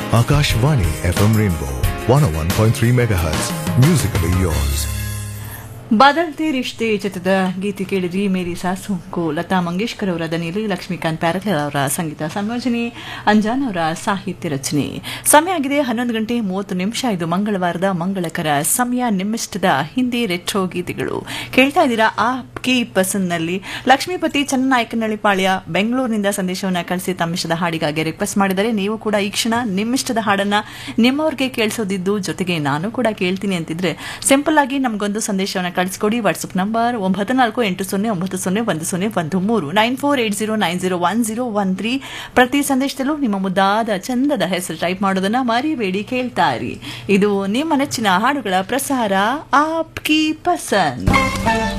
Akashvani FM Rainbow 101.3 MHz. Musically yours. ಬದಲ್ತೆ ರಿಶ್ತೆ ಚಿತ್ರದ ಗೀತೆ ಕೇಳಿದ್ರಿ ಮೇರಿ ಸಾಸುಂಕು ಲತಾ ಮಂಗೇಶ್ಕರ್ ಅವರ ದನಿಯಲ್ಲಿ ಲಕ್ಷ್ಮೀಕಾಂತ್ ಪ್ಯಾರಕರ್ ಅವರ ಸಂಗೀತ ಸಂಯೋಜನೆ ಅಂಜಾನ್ ಅವರ ಸಾಹಿತ್ಯ ರಚನೆ ಸಮಯ ಆಗಿದೆ ಹನ್ನೊಂದು ಗಂಟೆ ಮೂವತ್ತು ನಿಮಿಷ ಇದು ಮಂಗಳವಾರದ ಮಂಗಳಕರ ಸಮಯ ನಿಮ್ಮಿಷ್ಟದ ಹಿಂದಿ ರೆಟ್ರೋ ಗೀತೆಗಳು ಕೇಳ್ತಾ ಇದ್ದೀರಾ ಆ ಕಿ ಪಸಂದ್ನಲ್ಲಿ ಲಕ್ಷ್ಮೀಪತಿ ಚನ್ನನಾಯಕನಹಳ್ಳಿ ಪಾಳ್ಯ ಬೆಂಗಳೂರಿನಿಂದ ಸಂದೇಶವನ್ನ ಕಳಿಸಿ ತಮ್ಮಿಷ್ಟದ ಹಾಡಿಗಾಗಿ ರಿಕ್ವೆಸ್ಟ್ ಮಾಡಿದರೆ ನೀವು ಕೂಡ ಈ ಕ್ಷಣ ನಿಮ್ಮಿಷ್ಟದ ಹಾಡನ್ನ ನಿಮ್ಮವ್ರಿಗೆ ಕೇಳಿಸೋದಿದ್ದು ಜೊತೆಗೆ ನಾನು ಕೂಡ ಕೇಳ್ತೀನಿ ಅಂತಿದ್ರೆ ಸಿಂಪಲ್ ಆಗಿ ನಮಗೊಂದು ಸಂದೇಶವನ್ನ ಕಳಿಸ್ಕೊಡಿ ವಾಟ್ಸ್ಆಪ್ ನಂಬರ್ ಒಂಬತ್ತು ನಾಲ್ಕು ಎಂಟು ಸೊನ್ನೆ ಒಂಬತ್ತು ಸೊನ್ನೆ ಒಂದು ಸೊನ್ನೆ ಒಂದು ಮೂರು nine four eight zero nine zero one zero one three ಪ್ರತಿ ಸಂದೇಶದಲ್ಲೂ ನಿಮ್ಮ ಮುದ್ದಾದ ಚಂದದ ಹೆಸರು ಟೈಪ್ ಮಾಡೋದನ್ನ ಮರಿಬೇಡಿ ಕೇಳ್ತಾ ಇರಿ ಇದು ನಿಮ್ಮ ನೆಚ್ಚಿನ ಹಾಡುಗಳ ಪ್ರಸಾರ ಆಪ್ ಕಿ ಪಸಂದ್